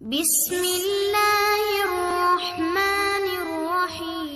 بسم الله الرحمن الرحيم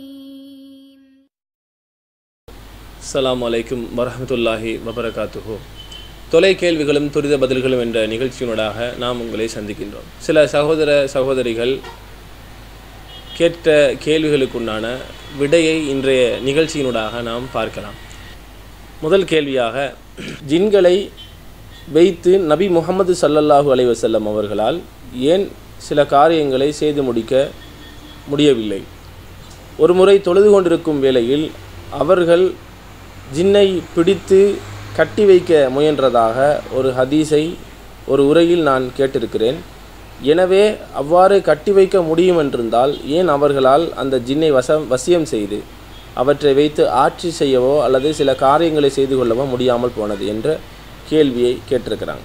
அஸ்ஸலாமு அலைக்கும் வரஹ்மத்துல்லாஹி வபரகாத்துஹு தொலை கேள்விகளும் துரித பதில்களும் என்ற நிகழ்ச்சியினூடாக நாம் உங்களை சந்திக்கின்றோம் சில சகோதர சகோதரிகள் கேட்ட கேள்விகளுக்குண்டான விடையை இன்றைய நிகழ்ச்சியினூடாக நாம் பார்க்கலாம் முதல் கேள்வியாக ஜின்களை வைத்து நபி முகமது சல்லல்லாஹு அலைஹி வஸல்லம் அவர்களால் ஏன் சில காரியங்களை செய்து முடிக்க முடியவில்லை ஒரு முறை தொழுது கொண்டிருக்கும் வேளையில் அவர்கள் ஜின்னை பிடித்து கட்டி வைக்க முயன்றதாக ஒரு ஹதீஸை ஒரு உரையில் நான் கேட்டிருக்கிறேன் எனவே அவ்வாறு கட்டி வைக்க முடியும் என்றிருந்தால் ஏன் அவர்களால் அந்த ஜின்னை வசம் வசியம் செய்து அவற்றை வைத்து ஆட்சி செய்யவோ அல்லது சில காரியங்களை செய்து கொள்ளவோ முடியாமல் போனது என்ற கேள்வியை கேட்டிருக்கிறாங்க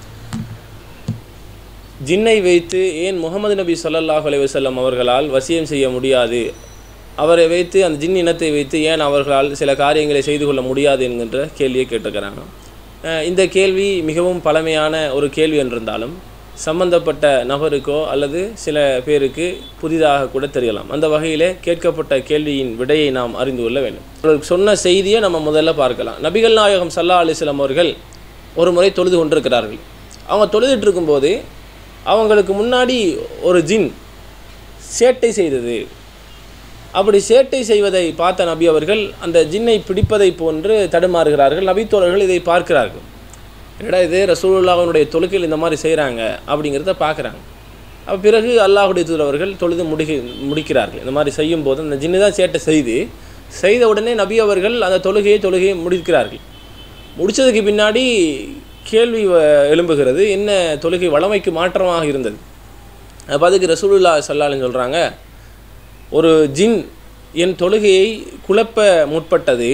ஜின்னை வைத்து ஏன் முகமது நபி ஸல்லல்லாஹு அலைஹி வஸல்லம் அவர்களால் வசியம் செய்ய முடியாது அவரை வைத்து அந்த ஜின் இனத்தை வைத்து ஏன் அவர்களால் சில காரியங்களை செய்து கொள்ள முடியாது என்கின்ற கேள்வியை கேட்டிருக்கிறாங்க அஹ் இந்த கேள்வி மிகவும் பழமையான ஒரு கேள்வி என்றிருந்தாலும் சம்பந்தப்பட்ட நபருக்கோ அல்லது சில பேருக்கு புதிதாக கூட தெரியலாம் அந்த வகையிலே கேட்கப்பட்ட கேள்வியின் விடையை நாம் அறிந்து கொள்ள வேண்டும் அவர்கள் சொன்ன செய்தியை நம்ம முதல்ல பார்க்கலாம் நபிகள் நாயகம் சல்லா அலிஸ்லாம் அவர்கள் ஒரு முறை தொழுது கொண்டிருக்கிறார்கள் அவங்க தொழுதுட்டு இருக்கும்போது அவங்களுக்கு முன்னாடி ஒரு ஜின் சேட்டை செய்தது அப்படி சேட்டை செய்வதை பார்த்த நபி அவர்கள் அந்த ஜின்னை பிடிப்பதை போன்று தடுமாறுகிறார்கள் நபித்தோழர்கள் இதை பார்க்கிறார்கள் என்னடா இது ரசூலுல்லாஹனுடைய தொழுகையில் இந்த மாதிரி செய்கிறாங்க அப்படிங்கிறத பார்க்குறாங்க அப்போ பிறகு அல்லாஹுடைய தூதர் அவர்கள் தொழுது முடிக்க முடிக்கிறார்கள் இந்த மாதிரி செய்யும் போது அந்த ஜின்னு தான் சேட்டை செய்து செய்த உடனே நபி அவர்கள் அந்த தொழுகையை தொழுகையை முடிக்கிறார்கள் முடித்ததுக்கு பின்னாடி கேள்வி வ- எழும்புகிறது என்ன தொழுகை வளமைக்கு மாற்றமாக இருந்தது அப்போ அதுக்கு ரசூலுல்லா சல்லான்னு சொல்கிறாங்க ஒரு ஜின் என் தொழுகையை குழப்ப முற்பட்டது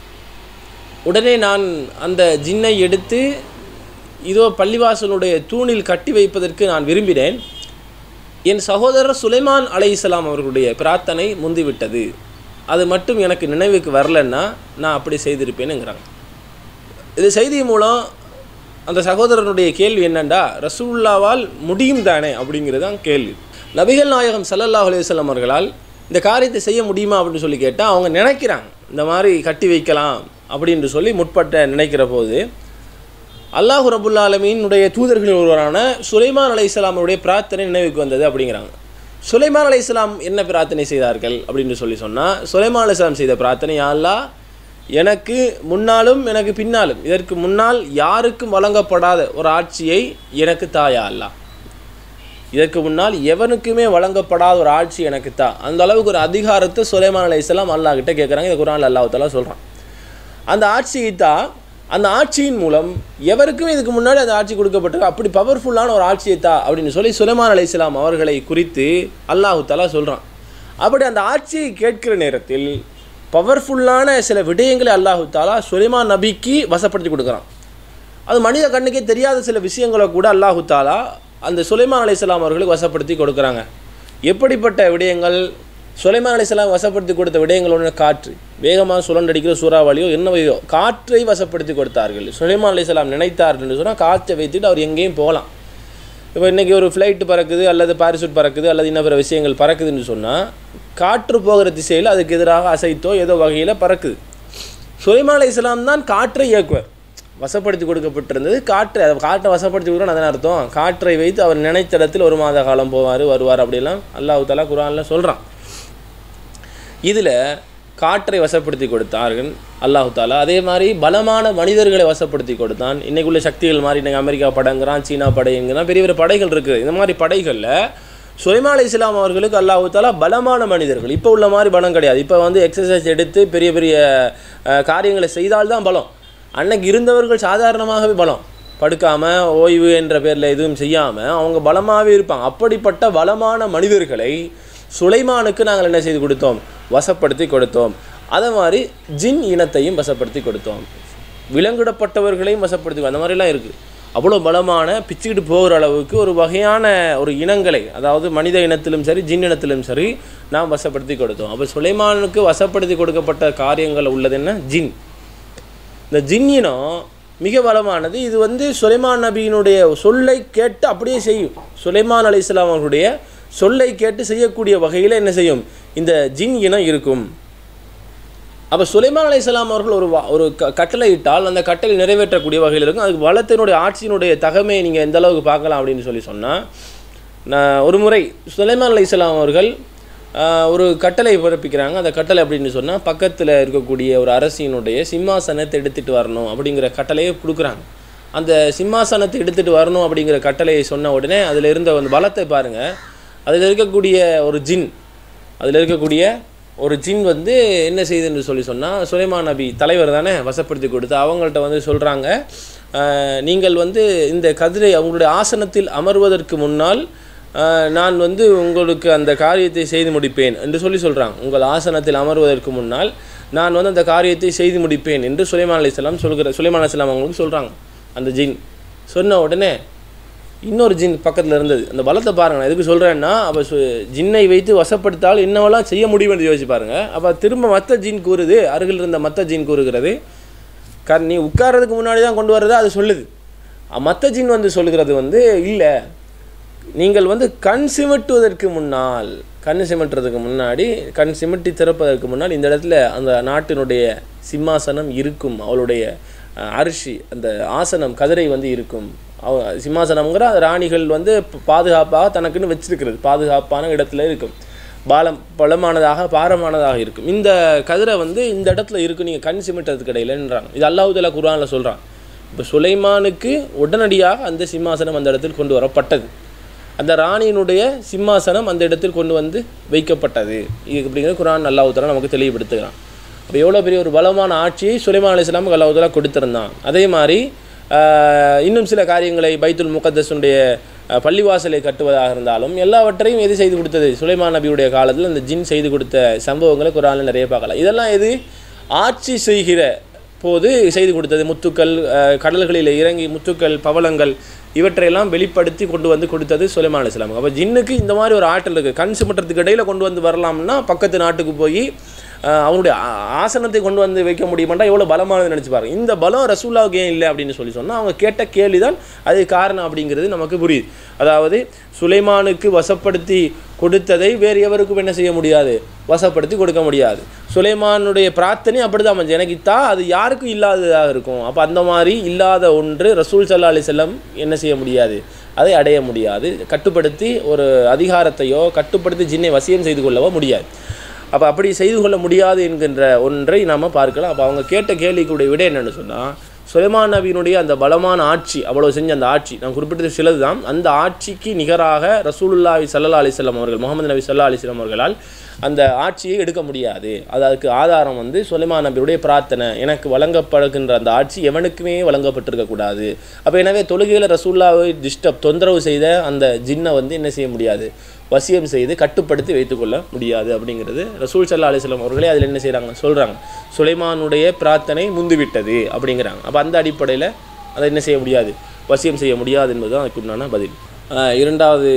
உடனே நான் அந்த ஜின்னை எடுத்து இதோ பள்ளிவாசலுடைய தூணில் கட்டி வைப்பதற்கு நான் விரும்பினேன் என் சகோதரர் சுலைமான் அலைஹிஸ்ஸலாம் அவர்களுடைய பிரார்த்தனை முந்திவிட்டது அது மட்டும் எனக்கு நினைவுக்கு வரலன்னா நான் அப்படி செய்திருப்பேனுங்கிறாங்க இது செய்தி மூலம் அந்த சகோதரனுடைய கேள்வி என்னண்டா ரசூல்லாவால் முடியும் தானே அப்படிங்கிறது தான் கேள்வி நபிகள் நாயகம் ஸல்லல்லாஹு அலைஹி வஸல்லம் அவர்களால் இந்த காரியத்தை செய்ய முடியுமா அப்படின்னு சொல்லி கேட்டால் அவங்க நினைக்கிறாங்க இந்த மாதிரி கட்டி வைக்கலாம் அப்படின்னு சொல்லி முற்பட்ட நினைக்கிற போது அல்லாஹ் ரபுல்லா ஆலமீனுடைய தூதர்களில் ஒருவரான சுலைமான் அலைஹிஸ்ஸலாம் அவருடைய பிரார்த்தனை நினைவுக்கு வந்தது அப்படிங்கிறாங்க சுலைமான் அலைஹிஸ்ஸலாம் என்ன பிரார்த்தனை செய்தார்கள் அப்படின்னு சொல்லி சொன்னால் சுலைமான் அலைஹிஸ்ஸலாம் செய்த பிரார்த்தனை "யா அல்லாஹ் எனக்கு முன்னாலும் எனக்கு பின்னாலும் இதற்கு முன்னால் யாருக்கும் வழங்கப்படாத ஒரு ஆட்சியை எனக்கு தாயா அல்லாஹ் இதற்கு முன்னால் எவனுக்குமே வழங்கப்படாத ஒரு ஆட்சி எனக்கு தா அந்த அளவுக்கு ஒரு அதிகாரத்தை சுலைமான் அலைஹிஸ்ஸலாம் அல்லாஹ் கிட்ட கேட்குறாங்க இந்த குரான் அல்லாஹ் தஆலா சொல்கிறான் அந்த ஆட்சியை தான் அந்த ஆட்சியின் மூலம் எவருக்கும் இதுக்கு முன்னாடி அந்த ஆட்சி கொடுக்கப்பட்டிருக்கு அப்படி பவர்ஃபுல்லான ஒரு ஆட்சியை தா அப்படின்னு சொல்லி சுலைமான் அலைஹிஸ்ஸலாம் அவர்களை குறித்து அல்லாஹு தஆலா சொல்கிறான் அப்படி அந்த ஆட்சியை கேட்கிற நேரத்தில் பவர்ஃபுல்லான சில விடயங்களை அல்லாஹு தாலா சுலைமான் நபிக்கு வசப்படுத்தி கொடுக்குறான் அது மனித கண்ணுக்கே தெரியாத சில விஷயங்களை கூட அல்லாஹு தாலா அந்த சுலைமான் அலைஹிஸ்ஸலாம் அவர்களுக்கு வசப்படுத்தி கொடுக்குறாங்க எப்படிப்பட்ட விடயங்கள் சுலைமான் அலைஹிஸ்ஸலாம் வசப்படுத்தி கொடுத்த விடயங்கள் ஒன்று காற்று வேகமாக சுழண்டடிக்கிற சூறாவளியோ என்னவையோ காற்றை வசப்படுத்தி கொடுத்தார்கள் சுலைமான் அலைஹிஸ்ஸலாம் நினைத்தார்கள் என்று சொன்னால் காற்றை வைத்துட்டு அவர் எங்கேயும் போகலாம் இப்போ இன்றைக்கி ஒரு ஃப்ளைட்டு பறக்குது அல்லது பாரிசூட் பறக்குது அல்லது இன்ன பிற விஷயங்கள் பறக்குதுன்னு சொன்னால் காற்று போகிற திசையில் அதுக்கு எதிராக அசைத்தோ ஏதோ வகையில் பறக்குது சுலைமான் அலைஹிஸ்ஸலாம் தான் காற்றை இயக்குவார் வசப்படுத்தி கொடுக்கப்பட்டிருந்தது காற்றை அதை காற்றை வசப்படுத்தி கொடுக்குறோம் அதன் அர்த்தம் காற்றை வைத்து அவர் நினைத்த இடத்தில் ஒரு மாத காலம் போவார் வருவார் அப்படிலாம் அல்லாஹ் தாலா குரானில் சொல்கிறான் இதில் காற்றை வசப்படுத்தி கொடுத்தார்கள் அல்லாஹு தாலா அதே மாதிரி பலமான மனிதர்களை வசப்படுத்தி கொடுத்தான் இன்னைக்குள்ள சக்திகள் மாதிரி இன்னைக்கு அமெரிக்கா படங்கிறான் சீனா படைங்கிறான் பெரிய பெரிய படைகள் இருக்குது இந்த மாதிரி படைகளில் சுலைமான் அலி இஸ்லாம் அவர்களுக்கு அல்லாஹு தாலா பலமான மனிதர்கள் இப்போ உள்ள மாதிரி பலம் கிடையாது இப்போ வந்து எக்ஸசைஸ் எடுத்து பெரிய பெரிய அஹ், காரியங்களை செய்தால்தான் பலம் அன்னைக்கு இருந்தவர்கள் சாதாரணமாகவே பலம் படுக்காமல் ஓய்வு என்ற பேரில் எதுவும் செய்யாமல் அவங்க பலமாகவே இருப்பாங்க அப்படிப்பட்ட பலமான மனிதர்களை சுலைமானுக்கு நாங்கள் என்ன செய்து கொடுத்தோம் வசப்படுத்தி கொடுத்தோம் அதே மாதிரி ஜின் இனத்தையும் வசப்படுத்தி கொடுத்தோம் விலங்கிடப்பட்டவர்களையும் வசப்படுத்தி அந்த மாதிரிலாம் இருக்குது அவ்வளோ பலமான பிச்சுக்கிட்டு போகிற அளவுக்கு ஒரு வகையான ஒரு இனங்களை அதாவது மனித இனத்திலும் சரி ஜின் இனத்திலும் சரி நாம் வசப்படுத்தி கொடுத்தோம் அப்போ சுலைமானுக்கு வசப்படுத்தி கொடுக்கப்பட்ட காரியங்கள் உள்ளது என்ன ஜின் இந்த ஜின் இனம் மிக பலமானது இது வந்து சுலைமான் நபியினுடைய சொல்லை கேட்டு அப்படியே செய்யும் சுலைமான் அலி இஸ்லாம் அவர்களுடைய சொல்லை கேட்டு செய்யக்கூடிய வகையில் என்ன செய்யும் இந்த ஜின் இனம் இருக்கும் அப்போ சுலைமான் அலைஹிஸ்ஸலாம் அவர்கள் ஒரு வா- ஒரு க கட்டளை இட்டால் அந்த கட்டளை நிறைவேற்றக்கூடிய வகையில் இருக்கும் அதுக்கு வளத்தினுடைய ஆட்சியினுடைய தகமையை நீங்கள் எந்த அளவுக்கு பார்க்கலாம் அப்படின்னு சொல்லி சொன்னால் நான் ஒரு முறை சுலைமான் அலைஹிஸ்ஸலாம் அவர்கள் ஆஹ், ஒரு கட்டளை பிறப்பிக்கிறாங்க அந்த கட்டளை அப்படின்னு சொன்னால் பக்கத்தில் இருக்கக்கூடிய ஒரு அரசியினுடைய சிம்மாசனத்தை எடுத்துகிட்டு வரணும் அப்படிங்கிற கட்டளையை கொடுக்குறாங்க அந்த சிம்மாசனத்தை எடுத்துகிட்டு வரணும் அப்படிங்கிற கட்டளையை சொன்ன உடனே அதில் இருந்த அந்த பலத்தை பாருங்கள் அதில் இருக்கக்கூடிய ஒரு ஜின் அதில் இருக்கக்கூடிய ஒரு ஜின் வந்து என்ன செய்யுதுன்னு சொல்லி சொன்னால் சுலைமான் நபி தலைவர் தானே வசப்படுத்தி கொடுத்து அவங்கள்ட்ட வந்து சொல்கிறாங்க நீங்கள் வந்து இந்த கதிரை அவங்களுடைய ஆசனத்தில் அமர்வதற்கு முன்னால் ஆஹ், நான் வந்து உங்களுக்கு அந்த காரியத்தை செய்து முடிப்பேன் என்று சொல்லி சொல்கிறாங்க உங்கள் ஆசனத்தில் அமர்வதற்கு முன்னால் நான் வந்து அந்த காரியத்தை செய்து முடிப்பேன் என்று சுலைமான் அலிஸ்லாம் சொல்கிற சுலைமான் அலிஸ்லாம் அவங்களுக்கு சொல்கிறாங்க அந்த ஜின் சொன்ன உடனே இன்னொரு ஜின் பக்கத்தில் இருந்தது அந்த பலத்தை பாருங்க நான் எதுக்கு சொல்கிறேன்னா அப்போ ஜின்னை வைத்து வசப்படுத்தால் என்னவெல்லாம் செய்ய முடியும் என்று யோசிச்சு பாருங்க அப்போ திரும்ப மற்ற ஜின் கூறுது அருகில் இருந்த மற்ற ஜின் கூறுகிறது கர் நீ உட்கார்றதுக்கு முன்னாடி தான் கொண்டு வரதா அது சொல்லுது மற்ற ஜின் வந்து சொல்லுகிறது வந்து இல்லை நீங்கள் வந்து கண் சிமிட்டுவதற்கு முன்னால் கண் சிமிட்டுறதுக்கு முன்னாடி கண் சிமிட்டி திறப்பதற்கு முன்னால் இந்த இடத்துல அந்த நாட்டினுடைய சிம்மாசனம் இருக்கும் அவளுடைய அஹ், அரிசி அந்த ஆசனம் கதிரை வந்து இருக்கும் அவ சிம்மாசனம்ங்கிற ராணிகள் வந்து ப- பாதுகாப்பாக தனக்குன்னு வச்சிருக்கிறது பாதுகாப்பான இடத்துல இருக்கும் பாலம் பலமானதாக பாரமானதாக இருக்கும் இந்த கதிரை வந்து இந்த இடத்துல இருக்கும் நீங்கள் கண் சிமிட்டுறதுக்கு இடையிலன்றாங்க இது அல்லாஹுதலா குர்ஆனில் சொல்கிறான் இப்போ சுலைமானுக்கு உடனடியாக அந்த சிம்மாசனம் அந்த இடத்தில் கொண்டு வரப்பட்டது அந்த ராணியினுடைய சிம்மாசனம் அந்த இடத்தில் கொண்டு வந்து வைக்கப்பட்டது இது அப்படிங்கிற குரான் அல்லாஹுத்தலா நமக்கு தெளிவுபடுத்துகிறான் அப்போ எவ்வளோ பெரிய ஒரு பலமான ஆட்சியை சுலைமான் அலிஸ்லாமுக்கு அல்லாஹுத்தலா கொடுத்திருந்தான் அதே மாதிரி ஆஹ், இன்னும் சில காரியங்களை பைத்துல் முகத்தஸுடைய அஹ், பள்ளிவாசலை கட்டுவதாக இருந்தாலும் எல்லாவற்றையும் எது செய்து கொடுத்தது சுலைமான் நபியுடைய காலத்தில் அந்த ஜின் செய்து கொடுத்த சம்பவங்களை குரானில் நிறைய பார்க்கலாம் இதெல்லாம் எது ஆட்சி செய்கிற போது செய்து கொடுத்தது முத்துக்கள் அஹ், கடல்களில் இறங்கி முத்துக்கள் பவளங்கள் இவற்றையெல்லாம் வெளிப்படுத்தி கொண்டு வந்து கொடுத்தது சுலைமான் அலிஸ்லாம் அப்போ ஜின்னுக்கு இந்த மாதிரி ஒரு ஆற்றல் இருக்குது கண் சிமிட்டுறதுக்கு இடையில கொண்டு வந்து வரலாம்னா பக்கத்து நாட்டுக்கு போய் அஹ், அவனுடைய ஆ- ஆசனத்தை கொண்டு வந்து வைக்க முடியுமாண்டா எவ்வளோ பலமானது நினச்சி பாருங்க இந்த பலம் ரசூல்லாவுக்கு ஏன் இல்லை அப்படின்னு சொல்லி சொன்னால் அவங்க கேட்ட கேள்வி தான் அது காரணம் அப்படிங்கிறது நமக்கு புரியுது அதாவது சுலைமானுக்கு வசப்படுத்தி கொடுத்ததை வேறு எவருக்கும் என்ன செய்ய முடியாது வசப்படுத்தி கொடுக்க முடியாது சுலைமானுடைய பிரார்த்தனை அப்படிதான் அமைஞ்சு எனக்கு இத்தா அது யாருக்கும் இல்லாததாக இருக்கும் அப்போ அந்த மாதிரி இல்லாத ஒன்று ரசூல் சல்லா அலி செல்லம் என்ன செய்ய முடியாது அதை அடைய முடியாது கட்டுப்படுத்தி ஒரு அதிகாரத்தையோ கட்டுப்படுத்தி ஜின்னை வசியம் செய்து கொள்ளவோ முடியாது அப்போ அப்படி செய்து கொள்ள முடியாது என்கின்ற ஒன்றை நாம் பார்க்கலாம் அப்போ அவங்க கேட்ட கேள்விக்குடைய விட என்னன்னு சொன்னால் சுலைமான் நபியினுடைய அந்த பலமான ஆட்சி அவ்வளோ செஞ்ச அந்த ஆட்சி நான் குறிப்பிட்டது சிலது தான் அந்த ஆட்சிக்கு நிகராக ரசூலுல்லாஹி சல்லா அலிஸ்லாம் அவர்கள் முகமது நபி சல்லா அலிஸ்லாம் அவர்களால் அந்த ஆட்சியை எடுக்க முடியாது அது அதுக்கு ஆதாரம் வந்து சுலைமான் நபியுடைய பிரார்த்தனை எனக்கு வழங்கப்படுகின்ற அந்த ஆட்சி எவனுக்குமே வழங்கப்பட்டிருக்கக்கூடாது அப்போ எனவே தொழுகையில் ரசூல்லாவை டிஸ்டர்ப் தொந்தரவு செய்த அந்த ஜின்னை வந்து என்ன செய்ய முடியாது வசியம் செய்து கட்டுப்படுத்தி வைத்துக்கொள்ள முடியாது அப்படிங்கிறது ரசூல் சல்லா அலிஸ்லாம் அவர்களே அதில் என்ன செய்கிறாங்க சொல்கிறாங்க சுலைமானுடைய பிரார்த்தனை முந்துவிட்டது அப்படிங்கிறாங்க அப்போ அந்த அடிப்படையில் அதை என்ன செய்ய முடியாது வசியம் செய்ய முடியாது என்பது தான் அதுக்கு உண்டான பதில் ஆஹ் இரண்டாவது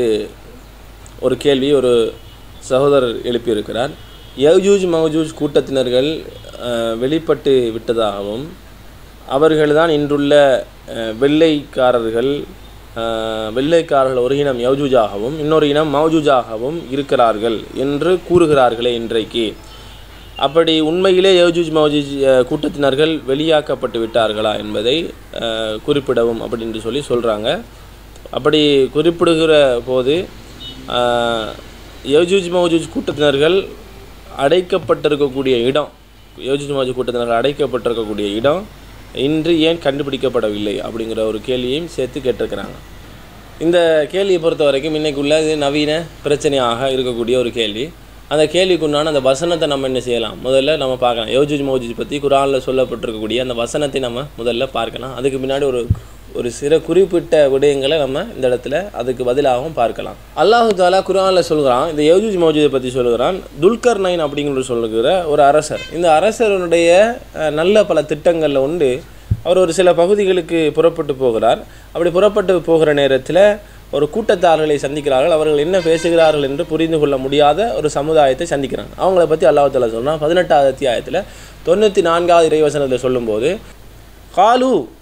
ஒரு கேள்வி ஒரு சகோதரர் எழுப்பியிருக்கிறார் யஜூஜ் மௌஜூஜ் கூட்டத்தினர்கள் ஆஹ், வெளிப்பட்டு விட்டதாகவும் அவர்கள்தான் இன்றுள்ள ஆஹ், வெள்ளைக்காரர்கள் ஆஹ், வெள்ளைக்காரர்கள் ஒரு இனம் யௌஜூஜாகவும் இன்னொரு இனம் மௌஜூஜாகவும் இருக்கிறார்கள் என்று கூறுகிறார்களே இன்றைக்கு அப்படி உண்மையிலே யௌஜூஜ் மௌஜூஜ் அஹ், கூட்டத்தினர்கள் வெளியாக்கப்பட்டு விட்டார்களா என்பதை அஹ், குறிப்பிடவும் அப்படின்னு சொல்லி சொல்கிறாங்க அப்படி குறிப்பிடுகிற போது அஹ், யௌஜூஜ் மௌஜூஜ் கூட்டத்தினர்கள் அடைக்கப்பட்டிருக்கக்கூடிய இடம் யோஜித் மௌஜூஜ் கூட்டத்தினர்கள் அடைக்கப்பட்டிருக்கக்கூடிய இடம் இன்று ஏன் கண்டுபிடிக்கப்படவில்லை அப்படிங்கிற ஒரு கேள்வியையும் சேர்த்து கேட்டிருக்கிறாங்க இந்த கேள்வியை பொறுத்த வரைக்கும் இன்னைக்கு உள்ள இது நவீன பிரச்சனையாக இருக்கக்கூடிய ஒரு கேள்வி அந்த கேள்விக்குண்டான அந்த வசனத்தை நம்ம என்ன செய்யலாம் முதல்ல நம்ம பார்க்கலாம் யோஜிஜ் மோஜிஜ் பற்றி குரானில் சொல்லப்பட்டிருக்கக்கூடிய அந்த வசனத்தை நம்ம முதல்ல பார்க்கலாம் அதுக்கு பின்னாடி ஒரு ஒரு சில குறிப்பிட்ட விடயங்களை நம்ம இந்த இடத்துல அதுக்கு பதிலாகவும் பார்க்கலாம் அல்லாஹு தாலா குரானில் சொல்கிறான் இந்த யோஜிஜ் மோஜிதை பற்றி சொல்கிறான் துல்கர் நைன் அப்படிங்கிற சொல்லுகிற ஒரு அரசர் இந்த அரசருடைய அஹ், நல்ல பல திட்டங்களில் உண்டு அவர் ஒரு சில பகுதிகளுக்கு புறப்பட்டு போகிறார் அப்படி புறப்பட்டு போகிற நேரத்தில் ஒரு கூட்டத்தார்களை சந்திக்கிறார்கள் அவர்கள் என்ன பேசுகிறார்கள் என்று புரிந்து கொள்ள முடியாத ஒரு சமுதாயத்தை சந்திக்கிறாங்க அவங்கள பற்றி அல்லாஹால சொன்னால் பதினெட்டாவது அத்தியாயத்தில் தொண்ணூற்றி நான்காவது இறைவசனத்தில் சொல்லும்போது காலு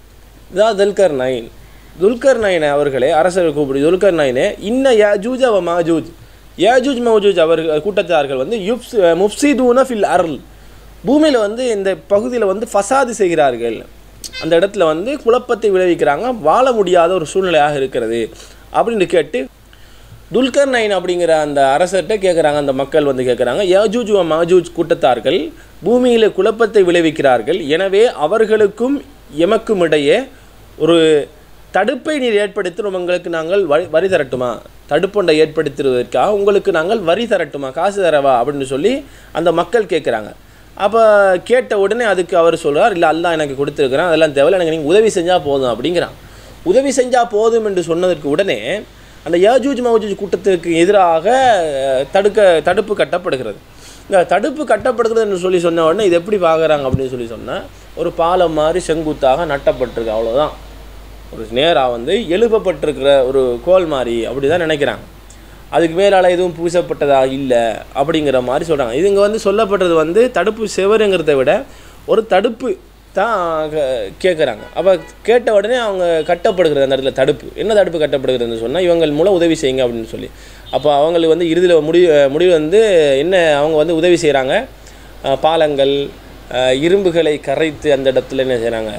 இதான் துல்கர் நைன் துல்கர் நைன் அவர்களே அரசர் கூப்பிடு துல்கர் நைனே இன்ன யாஜூஜ் அவ மாஜூஜ் யாஜூஜ் மௌஜூஜ் அவர்கள் கூட்டத்தார்கள் வந்து யுப்ஸ் முப்சிதூன ஃபில் அருள் பூமியில் வந்து இந்த பகுதியில் வந்து ஃபசாது செய்கிறார்கள் அந்த இடத்துல வந்து குழப்பத்தை விளைவிக்கிறாங்க வாழ முடியாத ஒரு சூழ்நிலையாக இருக்கிறது அப்படின்னு கேட்டு துல்கர் நைன் அப்படிங்கிற அந்த அரசர்கிட்ட கேட்குறாங்க அந்த மக்கள் வந்து கேட்குறாங்க யாஜூஜ் வ மாஜூஜ் கூட்டத்தார்கள் பூமியில் குழப்பத்தை விளைவிக்கிறார்கள் எனவே அவர்களுக்கும் எமக்கும் இடையே ஒரு தடுப்பை நீர் ஏற்படுத்தி உங்களுக்கு நாங்கள் வரி வரி தரட்டுமா தடுப்பொண்டை ஏற்படுத்துவதற்காக உங்களுக்கு நாங்கள் வரி தரட்டுமா காசு தரவா அப்படின்னு சொல்லி அந்த மக்கள் கேட்குறாங்க அப்போ கேட்ட உடனே அதுக்கு அவர் சொல்றார் இல்லை அல்லாஹ் எனக்கு கொடுத்துருக்குறான் அதெல்லாம் தேவையில்ல எனக்கு நீங்கள் உதவி செஞ்சால் போதும் அப்படிங்கிறான் உதவி செஞ்சால் போதும் என்று சொன்னதற்கு உடனே அந்த யாஜூஜ் மௌஜூஜ் கூட்டத்திற்கு எதிராக அஹ், தடுக்க தடுப்பு கட்டப்படுகிறது இந்த தடுப்பு கட்டப்படுகிறதுன்னு சொல்லி சொன்ன உடனே இது எப்படி பார்க்குறாங்க அப்படின்னு சொல்லி சொன்னால் ஒரு பாலம் மாதிரி செங்குத்தாக நட்டப்பட்டிருக்கு அவ்வளோதான் ஒரு நேராக வந்து எழுப்பப்பட்டிருக்கிற ஒரு கோல் மாதிரி அப்படி தான் நினைக்கிறாங்க அதுக்கு மேலால் எதுவும் பூசப்பட்டதா இல்லை அப்படிங்கிற மாதிரி சொல்கிறாங்க இது இங்கே வந்து சொல்லப்பட்டது வந்து தடுப்பு செவருங்கிறத விட ஒரு தடுப்பு தான் கேட்குறாங்க அப்போ கேட்ட உடனே அவங்க கட்டப்படுகிறது அந்த இடத்துல தடுப்பு என்ன தடுப்பு கட்டப்படுகிறதுன்னு சொன்னால் இவங்கள் மூலம் உதவி செய்யுங்க அப்படின்னு சொல்லி அப்போ அவங்களுக்கு வந்து இறுதியில் முடிவு முடிவு வந்து என்ன அவங்க வந்து உதவி செய்கிறாங்க பாலங்கள் அஹ், இரும்புகளை கரைத்து அந்த இடத்துல என்ன செய்கிறாங்க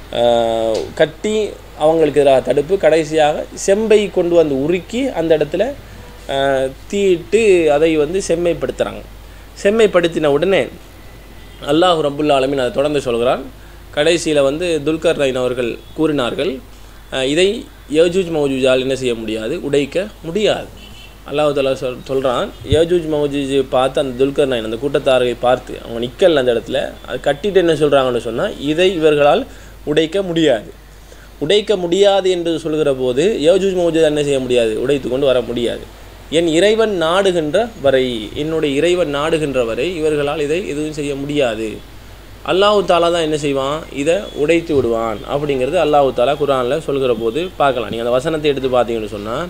கட்டி அவங்களுக்கு எதிராக தடுப்பு கடைசியாக செம்பை கொண்டு வந்து உருக்கி அந்த இடத்துல அஹ், தீயிட்டு அதை வந்து செம்மைப்படுத்துகிறாங்க செம்மைப்படுத்தின உடனே அல்லாஹ் ரபுல்லா ஆலமீன் அதை தொடர்ந்து சொல்கிறான் கடைசியில் வந்து துல்கர் நைன் அவர்கள் கூறினார்கள் அஹ், இதை யஜூஜ் மௌஜூஜால் என்ன செய்ய முடியாது உடைக்க முடியாது அல்லாஹ் தாலா சொல் சொல்கிறான் யஜூஜ் மௌஜூஜ் பார்த்து அந்த துல்கர் நைன் அந்த கூட்டத்தாரை பார்த்து அவங்க நிக்கல் அந்த இடத்துல அது கட்டிட்டு என்ன சொல்கிறாங்கன்னு சொன்னால் இதை இவர்களால் உடைக்க முடியாது உடைக்க முடியாது என்று சொல்கிற போது யோஜூஜ் மௌஜூத் என்ன செய்ய முடியாது உடைத்து கொண்டு வர முடியாது என் இறைவன் நாடுகின்ற வரை என்னுடைய இறைவன் நாடுகின்ற வரை இவர்களால் இதை எதுவும் செய்ய முடியாது அல்லாஹு தாலா தான் என்ன செய்வான் இதை உடைத்து விடுவான் அப்படிங்கிறது அல்லாஹு தாலா குரானில் சொல்கிற போது பார்க்கலாம் நீங்கள் அந்த வசனத்தை எடுத்து பார்த்தீங்கன்னு சொன்னால்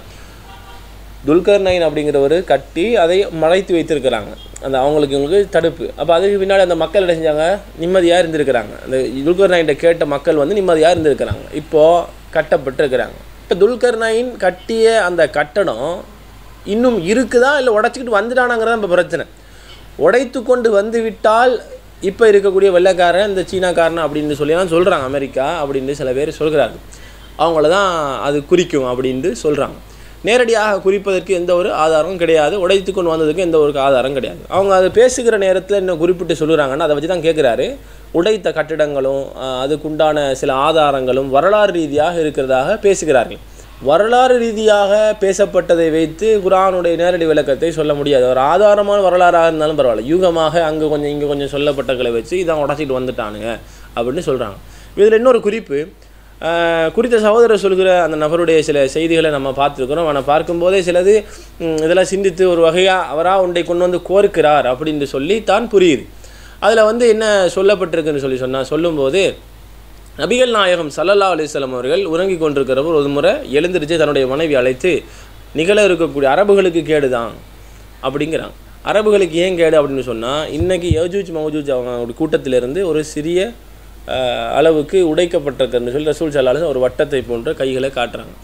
துல்கர் நைன் அப்படிங்கிறவர் கட்டி அதை மறைத்து வைத்திருக்கிறாங்க அந்த அவங்களுக்கு இவங்களுக்கு தடுப்பு அப்போ அதுக்கு பின்னாடி அந்த மக்கள் என்ன செஞ்சாங்க நிம்மதியாக இருந்திருக்கிறாங்க அந்த துல்கர் நைன்ட்ட கேட்ட மக்கள் வந்து நிம்மதியாக இருந்திருக்கிறாங்க இப்போது கட்டப்பட்டிருக்கிறாங்க இப்போ துல்கர் நைன் கட்டிய அந்த கட்டடம் இன்னும் இருக்குதா இல்லை உடச்சிக்கிட்டு வந்துட்டானாங்கிறது இப்போ பிரச்சனை உடைத்து கொண்டு வந்து விட்டால் இப்போ இருக்கக்கூடிய வெள்ளைக்காரன் இந்த சீனாக்காரன் அப்படின்னு சொல்லிலாம் சொல்கிறாங்க அமெரிக்கா அப்படின்னு சில பேர் சொல்கிறாங்க அவங்கள தான் அது குறிக்கும் அப்படின்ட்டு சொல்கிறாங்க நேரடியாக குறிப்பதற்கு எந்த ஒரு ஆதாரமும் கிடையாது உடைத்து கொண்டு வந்ததுக்கு எந்த ஒரு ஆதாரம் கிடையாது அவங்க அதை பேசுகிற நேரத்தில் என்ன குறிப்பிட்டு சொல்லுறாங்கன்னா அதை வச்சு தான் கேட்குறாரு உடைத்த கட்டிடங்களும் ஆஹ், அதுக்குண்டான சில ஆதாரங்களும் வரலாறு ரீதியாக இருக்கிறதாக பேசுகிறார்கள் வரலாறு ரீதியாக பேசப்பட்டதை வைத்து குரானுடைய நேரடி விளக்கத்தை சொல்ல முடியாது ஒரு ஆதாரமான வரலாறாக இருந்தாலும் பரவாயில்ல யூகமாக அங்கே கொஞ்சம் இங்கே கொஞ்சம் சொல்லப்பட்டகளை வச்சு இதான் உடச்சிட்டு வந்துட்டானுங்க அப்படின்னு சொல்கிறாங்க இதில் இன்னொரு குறிப்பு ஆஹ், குறித்த சகோதரர் சொல்கிற அந்த நபருடைய சில செய்திகளை நம்ம பார்த்துருக்குறோம் அவனை பார்க்கும்போதே சிலது ம், இதெல்லாம் சிந்தித்து ஒரு வகையாக அவராக ஒன்றை கொண்டு வந்து கோர்க்கிறார் அப்படின்னு சொல்லி தான் புரியுது அதில் வந்து என்ன சொல்லப்பட்டிருக்குன்னு சொல்லி சொன்னால் சொல்லும்போது நபிகள் நாயகம் சல்லல்லா அலிஸ்லாம் அவர்கள் உறங்கிக் கொண்டிருக்கிறவர் ஒரு முறை எழுந்திருச்சு தன்னுடைய மனைவி அழைத்து நிகழ இருக்கக்கூடிய அரபுகளுக்கு கேடுதான் அப்படிங்கிறான் அரபுகளுக்கு ஏன் கேடு அப்படின்னு சொன்னால் இன்னைக்கு யஜூஜ் மௌஜூஜ் அவங்க கூட்டத்திலிருந்து ஒரு சிறிய ஆஹ், அளவுக்கு உடைக்கப்பட்டிருக்குன்னு சொல்லி ரசூல் சல்லாலும் ஒரு வட்டத்தை போன்ற கைகளை காட்டுறாங்க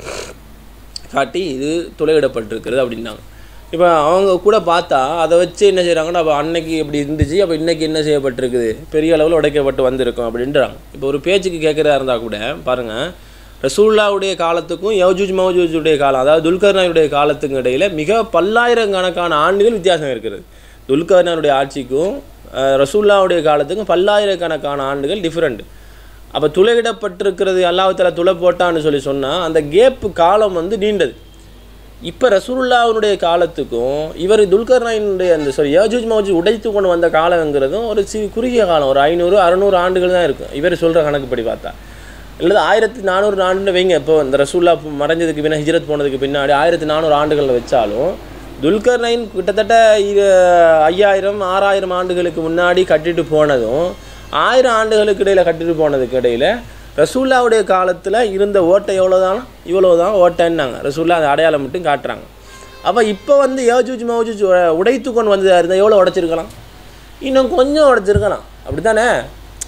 காட்டி இது துளையிடப்பட்டிருக்கிறது அப்படின்னாங்க இப்போ அவங்க கூட பார்த்தா அதை வச்சு என்ன செய்கிறாங்கன்னா அப்போ அன்னைக்கு இப்படி இருந்துச்சு அப்போ இன்னைக்கு என்ன செய்யப்பட்டிருக்குது பெரிய அளவில் உடைக்கப்பட்டு வந்திருக்கும் அப்படின்றாங்க இப்போ ஒரு பேச்சுக்கு கேட்குறதா இருந்தால் கூட பாருங்கள் ரசூல்லாவுடைய காலத்துக்கும் யௌஜூஜ் மௌஜூஜுடைய காலம் அதாவது துல்கர்னாயுடைய காலத்துக்கும் இடையில் மிக பல்லாயிரக்கணக்கான ஆண்டுகள் வித்தியாசம் இருக்கிறது துல்கர்னாருடைய ஆட்சிக்கும் அஹ், ரசூல்லாவுடைய காலத்துக்கும் பல்லாயிரக்கணக்கான ஆண்டுகள் டிஃப்ரெண்ட் அப்போ துளையிடப்பட்டிருக்கிறது அல்லாஹ்தாலா துளை போட்டான்னு சொல்லி சொன்னால் அந்த கேப்பு காலம் வந்து நீண்டது இப்போ ரசூலுல்லாவுடைய காலத்துக்கும் இவர் துல்கர்னாயினுடைய அந்த சாரி யஜூஜ் மௌஜூஜ் உடைத்து கொண்டு வந்த காலங்கிறதும் ஒரு சி குறுகிய காலம் ஒரு ஐநூறு அறநூறு ஆண்டுகள் தான் இருக்கும் இவர் சொல்கிற கணக்குப்படி பார்த்தா இல்லை ஆயிரத்தி நானூறு ஆண்டுன்னு வைங்க இப்போ இந்த ரசூல்லா மறைஞ்சதுக்கு பின்ன ஹிஜ்ரத் போனதுக்கு பின்னாடி ஆயிரத்தி நானூறு ஆண்டுகளில் வச்சாலும் துல்கர் நைன் கிட்டத்தட்ட இரு ஐயாயிரம் ஆறாயிரம் ஆண்டுகளுக்கு முன்னாடி கட்டிட்டு போனதும் ஆயிரம் ஆண்டுகளுக்கு இடையில் கட்டிட்டு போனதுக்கு இடையில் ரசூல்லாவுடைய காலத்தில் இருந்த ஓட்டை எவ்வளோதான் இவ்வளோ தான் ஓட்டைன்னாங்க ரசூல்லா அந்த அடையாளம் மட்டும் காட்டுறாங்க அப்போ இப்போ வந்து யோஜூஜ் மௌஜூஜ் உடைத்து கொண்டு வந்ததாக இருந்தால் எவ்வளோ உடைச்சிருக்கலாம் இன்னும் கொஞ்சம் உடைச்சிருக்கலாம் அப்படி தானே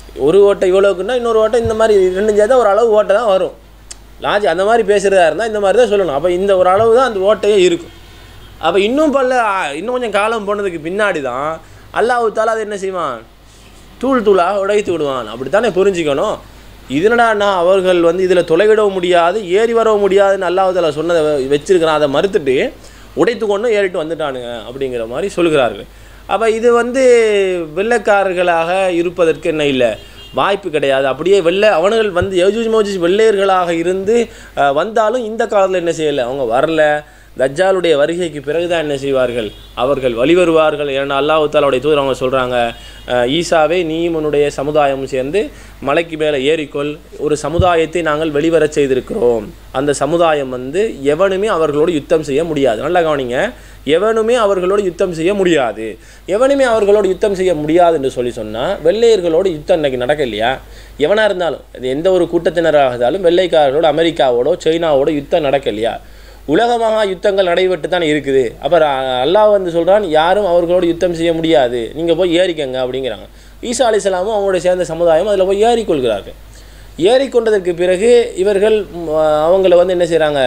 ஒரு ஓட்டை இவ்வளோக்குன்னா இன்னொரு ஓட்டை இந்த மாதிரி ரெண்டும் சேர்த்தா ஒரு அளவு ஓட்டை தான் வரும் லாஜி அந்த மாதிரி பேசுகிறதா இருந்தால் இந்த மாதிரி தான் சொல்லணும் அப்போ இந்த ஒரு அளவு தான் அந்த ஓட்டையே இருக்கும் அப்போ இன்னும் பல்ல இன்னும் கொஞ்சம் காலம் போனதுக்கு பின்னாடி தான் அல்லாஹ் தாலா அது என்ன செய்வான் தூள் தூளாக உடைத்து விடுவான் அப்படித்தானே புரிஞ்சுக்கணும் இதனடாண்ணா அவர்கள் வந்து இதில் தொலைவிடவும் முடியாது ஏறி வரவும் முடியாதுன்னு அல்லாஹ் சொன்னதை வ- வச்சிருக்கிறான் அதை மறுத்துட்டு உடைத்து கொண்டு ஏறிட்டு வந்துட்டானுங்க அப்படிங்கிற மாதிரி சொல்கிறார்கள் அப்போ இது வந்து வெள்ளைக்காரர்களாக இருப்பதற்கு என்ன இல்லை வாய்ப்பு கிடையாது அப்படியே வெள்ளை அவனுகள் வந்து யஜூஜ் மோஜூஜ் வெள்ளையர்களாக இருந்து அஹ், வந்தாலும் இந்த காலத்தில் என்ன செய்யலை அவங்க வரல தஜ்ஜாலுடைய வருகைக்கு பிறகுதான் என்ன செய்வார்கள் அவர்கள் வழிவருவார்கள் ஏன்னா அல்லாஹ் தாலாவுடைய தூதர் அவங்க சொல்கிறாங்க ஈசாவே நீயும் உன்னுடைய சமுதாயமும் சேர்ந்து மலைக்கு மேலே ஏறிக்கொள் ஒரு சமுதாயத்தை நாங்கள் வெளிவரச் செய்திருக்கிறோம் அந்த சமுதாயம் வந்து எவனுமே அவர்களோடு யுத்தம் செய்ய முடியாது நல்லா கவனிங்க எவனுமே அவர்களோடு யுத்தம் செய்ய முடியாது எவனுமே அவர்களோடு யுத்தம் செய்ய முடியாது என்று சொல்லி சொன்னால் வெள்ளையர்களோடு யுத்தம் இன்னைக்கு நடக்கலையா எவனாக இருந்தாலும் அது எந்த ஒரு கூட்டத்தினராக இருந்தாலும் வெள்ளைக்காரர்களோடு அமெரிக்காவோடோ சைனாவோட யுத்தம் நடக்கலையா உலகமாக யுத்தங்கள் நடைபெற்று தான் இருக்குது அப்புறம் அல்லாஹ் வந்து சொல்கிறான் யாரும் அவர்களோடு யுத்தம் செய்ய முடியாது நீங்கள் போய் ஏறிக்கங்க அப்படிங்கிறாங்க ஈசா அலிஸ்லாமும் அவங்களோட சேர்ந்த சமுதாயம் அதில் போய் ஏறிக்கொள்கிறார்கள் ஏறிக்கொண்டதற்கு பிறகு இவர்கள் ம், அவங்கள வந்து என்ன செய்கிறாங்க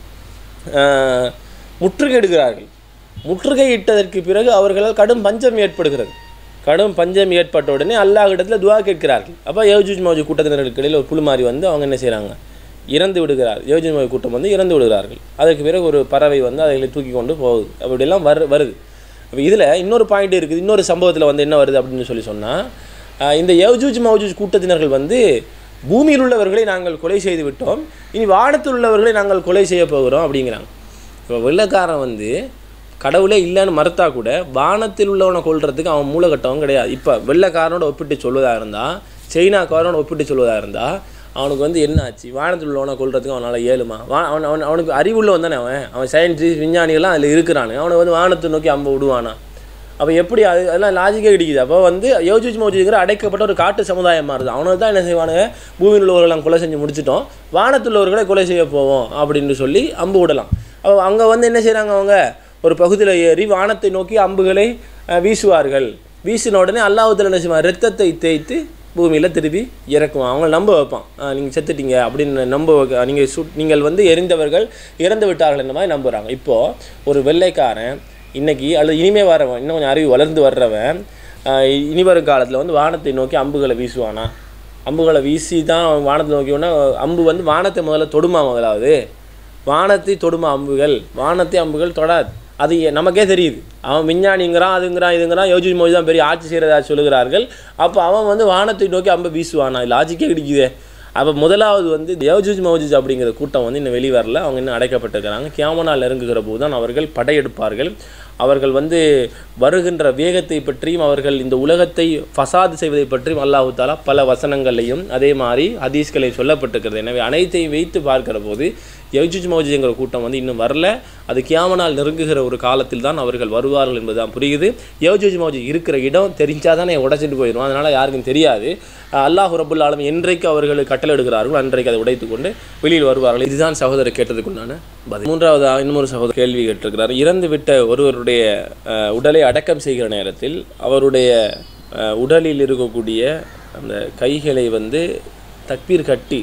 முற்றுகையிடுகிறார்கள் முற்றுகையிட்டதற்கு பிறகு அவர்களால் கடும் பஞ்சம் ஏற்படுகிறது கடும் பஞ்சம் ஏற்பட்ட உடனே அல்லாஹ்விடத்தில் துவா கேட்கிறார்கள் அப்போ யோஜூஜ் மௌஜூ கூட்டத்தினருக்கு இடையில் ஒரு புழு மாதிரி வந்து அவங்க என்ன செய்கிறாங்க இறந்து விடுகிறார் யோஜூஜ் மௌஜூ கூட்டம் வந்து இறந்து விடுகிறார்கள் அதற்கு பிறகு ஒரு பறவை வந்து அதை தூக்கி கொண்டு போகுது அப்படியெல்லாம் வரு வருது அப்போ இதில் இன்னொரு பாயிண்ட் இருக்குது இன்னொரு சம்பவத்தில் வந்து என்ன வருது அப்படின்னு சொல்லி சொன்னால் இந்த யௌஜூஜ் மௌஜூஜ் கூட்டத்தினர்கள் வந்து பூமியில் உள்ளவர்களை நாங்கள் கொலை செய்து விட்டோம் இனி வானத்தில் உள்ளவர்களை நாங்கள் கொலை செய்ய போகிறோம் அப்படிங்கிறாங்க இப்போ வெள்ளைக்காரன் வந்து கடவுளே இல்லைன்னு மறுத்தா கூட வானத்தில் உள்ளவனை கொல்றதுக்கு அவன் மூலகட்டவன் கிடையாது இப்போ வெள்ளைக்காரனோட ஒப்பிட்டு சொல்வதாக இருந்தால் சைனாக்காரனோட ஒப்பிட்டு சொல்வதாக இருந்தால் அவனுக்கு வந்து என்ன ஆச்சு வானத்தில் உள்ளவனை கொல்றதுக்கு அவனால் இயலுமா வா அவன் அவன் அவனுக்கு அறிவுள்ளவன் தானே அவன் அவன் சயின்டிஸ்ட் விஞ்ஞானிகள்லாம் அதில் இருக்கிறானு அவனை வந்து வானத்தை நோக்கி அம்ப விடுவானா அப்போ எப்படி அது அதெல்லாம் லாஜிக்கே கிடைக்குது அப்போ வந்து யோஜூஜ் மோஜூஜுங்கிற அடைக்கப்பட்ட ஒரு காட்டு சமுதாயம் மாறுது அவனுக்கு தான் என்ன செய்வானுங்க பூமியில் உள்ளவர்களெல்லாம் கொலை செஞ்சு முடிச்சிட்டோம் வானத்தில் உள்ளவர்களை கொலை செய்ய போவோம் அப்படின்னு சொல்லி அம்பு விடலாம் அப்போ அங்கே வந்து என்ன செய்கிறாங்க அவங்க ஒரு பகுதியில் ஏறி வானத்தை நோக்கி அம்புகளை அஹ், வீசுவார்கள் வீசின உடனே அல்லாஹ்வுத்தாலா என்ன செய்வான் ரத்தத்தை தேய்த்து பூமியில் திருப்பி இறக்குவான் அவங்கள நம்ப வைப்பான் நீங்கள் செத்துட்டீங்க அப்படின்னு நம்ப வைக்க நீங்கள் சு நீங்கள் வந்து எரிந்தவர்கள் இறந்து விட்டார்கள் இந்த மாதிரி நம்புகிறாங்க இப்போது ஒரு வெள்ளைக்காரன் இன்னைக்கு அல்லது இனிமே வரவன் இன்னும் கொஞ்சம் அறிவு வளர்ந்து வர்றவன் ஆஹ் இனி வரும் காலத்தில் வந்து வானத்தை நோக்கி அம்புகளை வீசுவானா அம்புகளை வீசி தான் அவன் வானத்தை நோக்கி உடனே அம்பு வந்து வானத்தை முதல்ல தொடுமா முதலாவது வானத்தை தொடுமா அம்புகள் வானத்தை அம்புகள் தொடாது அது எ- நமக்கே தெரியுது அவன் விஞ்ஞானிங்கிறான் அதுங்கிறான் இதுங்கிறான் யோஜி மோஜி தான் பெரிய ஆட்சி செய்கிறதா சொல்லுகிறார்கள் அப்போ அவன் வந்து வானத்தை நோக்கி அம்பை வீசுவானா லாஜிக்கே கிடைக்குதே அப்போ முதலாவது வந்து யோஜூஜ் மௌஜூஜ் அப்படிங்கிற கூட்டம் வந்து இன்னும் வெளியே வரல அவங்க இன்னும் அடைக்கப்பட்டிருக்கிறாங்க கியாமனால் நெருங்குகிற போது தான் அவர்கள் படையெடுப்பார்கள் அவர்கள் வந்து வருகின்ற வேகத்தை பற்றியும் அவர்கள் இந்த உலகத்தை ஃபசாது செய்வதை பற்றியும் அல்லாஹு தாலா பல வசனங்களையும் அதே மாதிரி ஹதீஸ்களை சொல்லப்பட்டிருக்கிறது எனவே அனைத்தையும் வைத்து பார்க்கிற போது யஜுஜ் மௌஜுங்கிற கூட்டம் வந்து இன்னும் வரல அது கியாமனால் நெருங்குகிற ஒரு காலத்தில் தான் அவர்கள் வருவார்கள் என்பதுதான் புரியுது யஜுஜ் மௌஜு இருக்கிற இடம் தெரிஞ்சால் தானே உடைச்சிட்டு போயிடும் அதனால் யாருக்கும் தெரியாது அல்லாஹ் ரபுல் ஆலம் என்றைக்கு அவர்கள் கட்டளையிடுகிறார்களோ அன்றைக்கு அதை உடைத்து கொண்டு வெளியில் வருவார்கள் இதுதான் சகோதரர் கேட்டதுக்குண்டான பதில் மூன்றாவது இன்னொரு சகோதரர் கேள்வி கேட்டிருக்கிறார் இறந்து விட்ட ஒருவருடைய அஹ், உடலை அடக்கம் செய்கிற நேரத்தில் அவருடைய அஹ், உடலில் இருக்கக்கூடிய அந்த கைகளை வந்து தக்பீர் கட்டி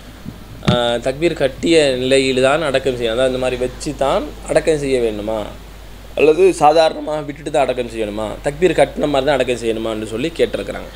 அஹ், தக்பீர் கட்டிய நிலையில் தான் அடக்கம் செய்யணும் அதாவது இந்த மாதிரி வச்சு தான் அடக்கம் செய்ய வேண்டுமா அல்லது சாதாரணமாக விட்டுட்டு தான் அடக்கம் செய்யணுமா தக்பீர் கட்டின மாதிரி தான் அடக்கம் செய்யணுமான்னு சொல்லி கேட்டிருக்கிறாங்க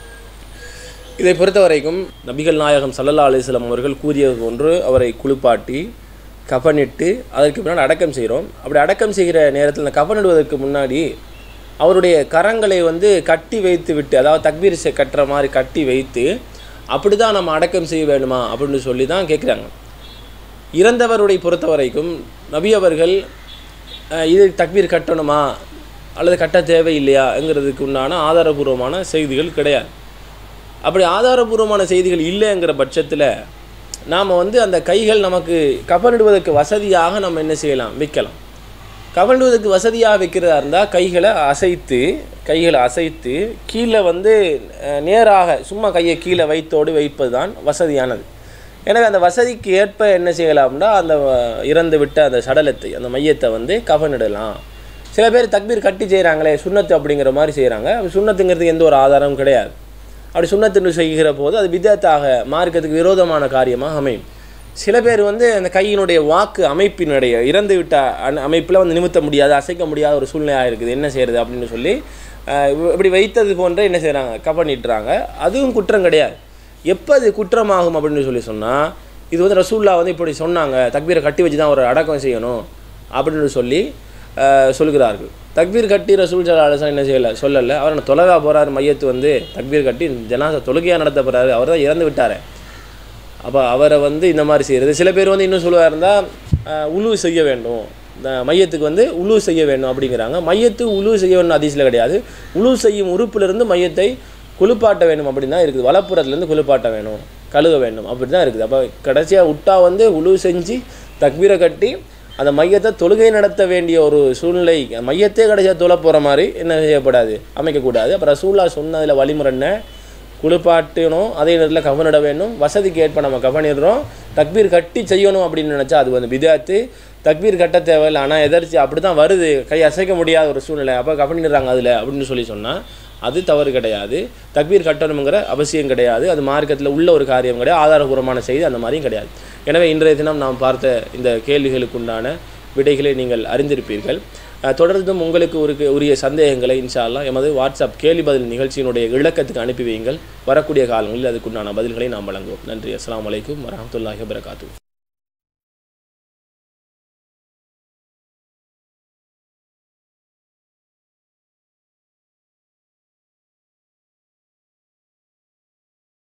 இதை பொறுத்த வரைக்கும் நபிகள் நாயகம் சல்லல்லா அலிஸ்லாம் அவர்கள் கூறியது போன்று அவரை குளிப்பாட்டி கஃனிட்டு அதற்கு பின்னாடி அடக்கம் செய்கிறோம் அப்படி அடக்கம் செய்கிற நேரத்தில் இந்த கஃனிடுவதற்கு முன்னாடி அவருடைய கரங்களை வந்து கட்டி வைத்து விட்டு அதாவது தக்பீர் செ- கட்டுற மாதிரி கட்டி வைத்து அப்படி தான் நம்ம அடக்கம் செய்ய வேண்டுமா அப்படின்னு சொல்லி தான் கேட்குறாங்க இறந்தவருடைய பொறுத்த வரைக்கும் நபி அவர்கள் அஹ், இது தக்பீர் கட்டணுமா அல்லது கட்ட தேவையில்லையாங்கிறதுக்கு உண்டான ஆதாரபூர்வமான செய்திகள் கிடையாது அப்படி ஆதாரபூர்வமான செய்திகள் இல்லைங்கிற பட்சத்தில் நாம் வந்து அந்த கைகள் நமக்கு கவனிடுவதற்கு வசதியாக நம்ம என்ன செய்யலாம் வைக்கலாம் கவனிடுவதற்கு வசதியாக வைக்கிறதா இருந்தால் கைகளை அசைத்து கைகளை அசைத்து கீழே வந்து அஹ், நேராக சும்மா கையை கீழே வைத்தோடு வைப்பது தான் வசதியானது எனவே அந்த வசதிக்கு ஏற்ப என்ன செய்யலாம்னா அந்த அஹ், இறந்து விட்ட அந்த சடலத்தை அந்த மையத்தை வந்து கவனிடலாம் சில பேர் தக்பீர் கட்டி செய்கிறாங்களே சுண்ணத்து அப்படிங்கிற மாதிரி செய்கிறாங்க சுண்ணத்துங்கிறதுக்கு எந்த ஒரு ஆதாரமும் கிடையாது அப்படி சுண்ணத்துன்னு செய்கிற போது அது விதத்தாக மார்க்கத்துக்கு விரோதமான காரியமாக அமையும் சில பேர் வந்து அந்த கையினுடைய வாக்கு அமைப்பினுடைய இறந்து விட்ட அமைப்பில் வந்து நிமித்த முடியாது அசைக்க முடியாத ஒரு சூழ்நிலையாக இருக்குது என்ன செய்கிறது அப்படின்னு சொல்லி அஹ், இப்படி வைத்தது போன்ற என்ன செய்கிறாங்க கப்பனிட்டுறாங்க அதுவும் குற்றம் கிடையாது எப்போ அது குற்றமாகும் அப்படின்னு சொல்லி சொன்னால் இது வந்து ரசூல்லா வந்து இப்படி சொன்னாங்க தக்பீரை கட்டி வச்சு தான் ஒரு அடக்கம் செய்யணும் அப்படின்னு சொல்லி அஹ், சொல்கிறார்கள் தக்பீர் கட்டி ரசூல் சலாஹன் என்ன செய்யலை சொல்லலை அவர் என்ன தொலகா போகிறார் மையத்து வந்து தக்பீர் கட்டி ஜனாசா தொழுகையாக நடத்த போகிறாரு அவர் தான் இறந்து விட்டாரே அப்போ அவரை வந்து இந்த மாதிரி செய்கிறது சில பேர் வந்து இன்னும் சொல்லுவா இருந்தால் உழு செய்ய வேண்டும் இந்த மையத்துக்கு வந்து உழு செய்ய வேண்டும் அப்படிங்கிறாங்க மையத்து உழு செய்ய வேண்டும் அதிசயில் கிடையாது உழு செய்யும் உறுப்பிலிருந்து மையத்தை குளிப்பாட்ட வேண்டும் அப்படின்னு தான் இருக்குது வலப்புறத்துலேருந்து குளிப்பாட்ட வேணும் கழுவ வேண்டும் அப்படி தான் இருக்குது அப்போ கடைசியாக விட்டா வந்து உழு செஞ்சு தக்பீரை கட்டி அந்த மையத்தை தொழுகை நடத்த வேண்டிய ஒரு சூழ்நிலை மையத்தே கடைசியாக தொலை போகிற மாதிரி என்ன செய்யப்படாது அமைக்கக்கூடாது அப்புறம் ரசூல்லா சொன்னதில் வழிமுறை என்ன குளிப்பாட்டணும் அதே நேரத்தில் கவனிட வேண்டும் வசதிக்கு ஏற்ப நம்ம கவனிடுறோம் தக்பீர் கட்டி செய்யணும் அப்படின்னு நினச்சா அது வந்து விதாத்து தக்பீர் கட்ட தேவையில்லை ஆனால் எதர்ச்சி அப்படி தான் வருது கை அசைக்க முடியாத ஒரு சூழ்நிலை அப்போ கவனிடுறாங்க அதில் அப்படின்னு சொல்லி சொன்னால் அது தவறு கிடையாது தக்பீர் கட்டணுங்கிற அவசியம் கிடையாது அது மார்க்கத்தில் உள்ள ஒரு காரியம் கிடையாது ஆதாரபூர்வமான செய்தி அந்த மாதிரியும் கிடையாது எனவே இன்றைய தினம் நாம் பார்த்த இந்த கேள்விகளுக்குண்டான விடைகளை நீங்கள் அறிந்திருப்பீர்கள் அஹ், தொடர்ந்தும் உங்களுக்கு ஒரு உரிய சந்தேகங்களை இன்ஷா அல்லாஹ் எமது வாட்ஸ்அப் கேள்வி பதில் நிகழ்ச்சியினுடைய இலக்கத்துக்கு அனுப்பி வையுங்கள் வரக்கூடிய காலங்களில் அதுக்குண்டான பதில்களை நாம் வழங்குவோம் நன்றி அஸ்ஸலாமு அலைக்கும் வரஹ்மத்துல்லாஹி வபரகாத்துஹு